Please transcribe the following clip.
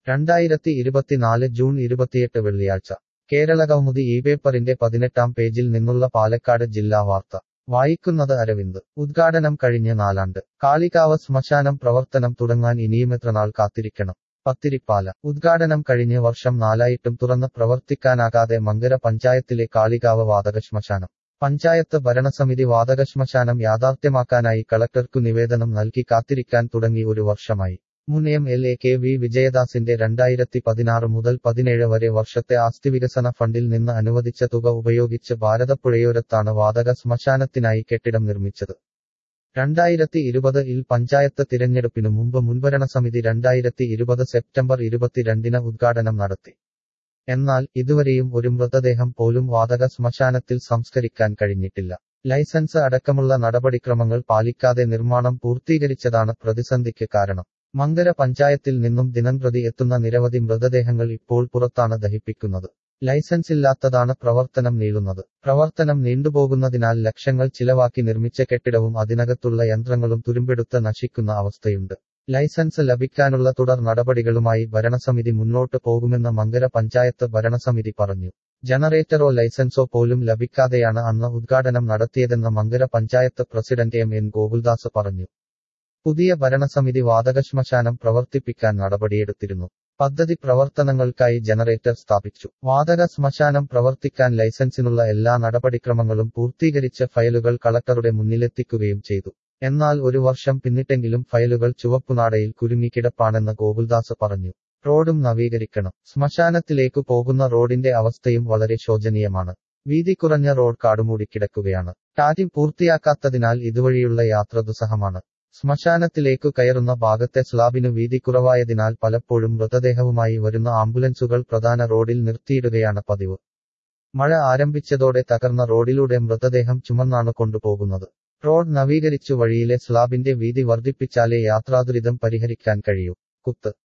രണ്ടായിരത്തി ഇരുപത്തിനാല് ജൂൺ ഇരുപത്തിയെട്ട് വെള്ളിയാഴ്ച കേരള കൗമുദി ഈ പേപ്പറിന്റെ പതിനെട്ടാം പേജിൽ നിന്നുള്ള പാലക്കാട് ജില്ലാ വാർത്ത വായിക്കുന്നത് അരവിന്ദ് ഉദ്ഘാടനം കഴിഞ്ഞ് നാലാണ്ട് കാളികാവ് ശ്മശാനം പ്രവർത്തനം തുടങ്ങാൻ ഇനിയുമെത്ര നാൾ കാത്തിരിക്കണം പത്തിരിപ്പാല ഉദ്ഘാടനം കഴിഞ്ഞ് വർഷം നാലായിട്ടും തുറന്ന് പ്രവർത്തിക്കാനാകാതെ മങ്കര പഞ്ചായത്തിലെ കാളികാവ് വാതക ശ്മശാനം പഞ്ചായത്ത് ഭരണസമിതി വാതക ശ്മശാനം യാഥാർത്ഥ്യമാക്കാനായി കളക്ടർക്കു നിവേദനം നൽകി കാത്തിരിക്കാൻ തുടങ്ങി ഒരു വർഷമായി മുൻ M L A K V വിജയദാസിന്റെ രണ്ടായിരത്തി പതിനാറ് മുതൽ പതിനേഴ് വരെ വർഷത്തെ ആസ്തിവികസന ഫണ്ടിൽ നിന്ന് അനുവദിച്ച തുക ഉപയോഗിച്ച് ഭാരതപ്പുഴയോരത്താണ് വാതക ശ്മശാനത്തിനായി കെട്ടിടം നിർമ്മിച്ചത് രണ്ടായിരത്തി ഇരുപത് ഇൽ പഞ്ചായത്ത് തിരഞ്ഞെടുപ്പിനു മുമ്പ് മുൻഭരണസമിതി രണ്ടായിരത്തി ഇരുപത് സെപ്റ്റംബർ ഇരുപത്തിരണ്ടിന് ഉദ്ഘാടനം നടത്തി എന്നാൽ ഇതുവരെയും ഒരു മൃതദേഹം പോലും വാതക ശ്മശാനത്തിൽ സംസ്കരിക്കാൻ കഴിഞ്ഞിട്ടില്ല ലൈസൻസ് അടക്കമുള്ള നടപടിക്രമങ്ങൾ പാലിക്കാതെ നിർമ്മാണം പൂർത്തീകരിച്ചതാണ് പ്രതിസന്ധിക്ക് കാരണം മങ്കര പഞ്ചായത്തിൽ നിന്നും ദിനംപ്രതി എത്തുന്ന നിരവധി മൃതദേഹങ്ങൾ ഇപ്പോൾ പുറത്താണ് ദഹിപ്പിക്കുന്നത് ലൈസൻസില്ലാത്തതാണ് പ്രവർത്തനം നീളുന്നത് പ്രവർത്തനം നീണ്ടുപോകുന്നതിനാൽ ലക്ഷങ്ങൾ ചിലവാക്കി നിർമ്മിച്ച കെട്ടിടവും അതിനകത്തുള്ള യന്ത്രങ്ങളും തുരുമ്പെടുത്ത് നശിക്കുന്ന അവസ്ഥയുണ്ട് ലൈസൻസ് ലഭിക്കാനുള്ള തുടർ നടപടികളുമായി ഭരണസമിതി മുന്നോട്ട് പോകുമെന്ന് മങ്കര പഞ്ചായത്ത് ഭരണസമിതി പറഞ്ഞു ജനറേറ്ററോ ലൈസൻസോ പോലും ലഭിക്കാതെയാണ് അന്ന് ഉദ്ഘാടനം നടത്തിയതെന്ന് Mankara panchayat president M N Gokuldas പറഞ്ഞു പുതിയ ഭരണസമിതി വാതക ശ്മശാനം പ്രവർത്തിപ്പിക്കാൻ നടപടിയെടുത്തിരുന്നു പദ്ധതി പ്രവർത്തനങ്ങൾക്കായി ജനറേറ്റർ സ്ഥാപിച്ചു വാതക ശ്മശാനം പ്രവർത്തിക്കാൻ ലൈസൻസിനുള്ള എല്ലാ നടപടിക്രമങ്ങളും പൂർത്തീകരിച്ച ഫയലുകൾ കളക്ടറുടെ മുന്നിലെത്തിക്കുകയും ചെയ്തു എന്നാൽ ഒരു വർഷം പിന്നിട്ടെങ്കിലും ഫയലുകൾ ചുവപ്പുനാടയിൽ കുരുങ്ങിക്കിടപ്പാണെന്ന് ഗോകുൽദാസ് പറഞ്ഞു റോഡും നവീകരിക്കണം ശ്മശാനത്തിലേക്കു പോകുന്ന റോഡിന്റെ അവസ്ഥയും വളരെ ശോചനീയമാണ് വീതി കുറഞ്ഞ റോഡ് കാടുമൂടിക്കിടക്കുകയാണ് ടാറ്റിംഗ് പൂർത്തിയാക്കാത്തതിനാൽ ഇതുവഴിയുള്ള യാത്ര ദുസ്സഹമാണ് ശ്മശാനത്തിലേക്കു കയറുന്ന ഭാഗത്തെ സ്ലാബിനു വീതി കുറവായതിനാൽ പലപ്പോഴും മൃതദേഹവുമായി വരുന്ന ആംബുലൻസുകൾ പ്രധാന റോഡിൽ നിർത്തിയിടുകയാണ് പതിവ് മഴ ആരംഭിച്ചതോടെ തകർന്ന റോഡിലൂടെ മൃതദേഹം ചുമന്നാണ് കൊണ്ടുപോകുന്നത് റോഡ് നവീകരിച്ചു വഴിയിലെ സ്ലാബിന്റെ വീതി വർദ്ധിപ്പിച്ചാലേ യാത്രാദുരിതം പരിഹരിക്കാൻ കഴിയൂ കുത്ത്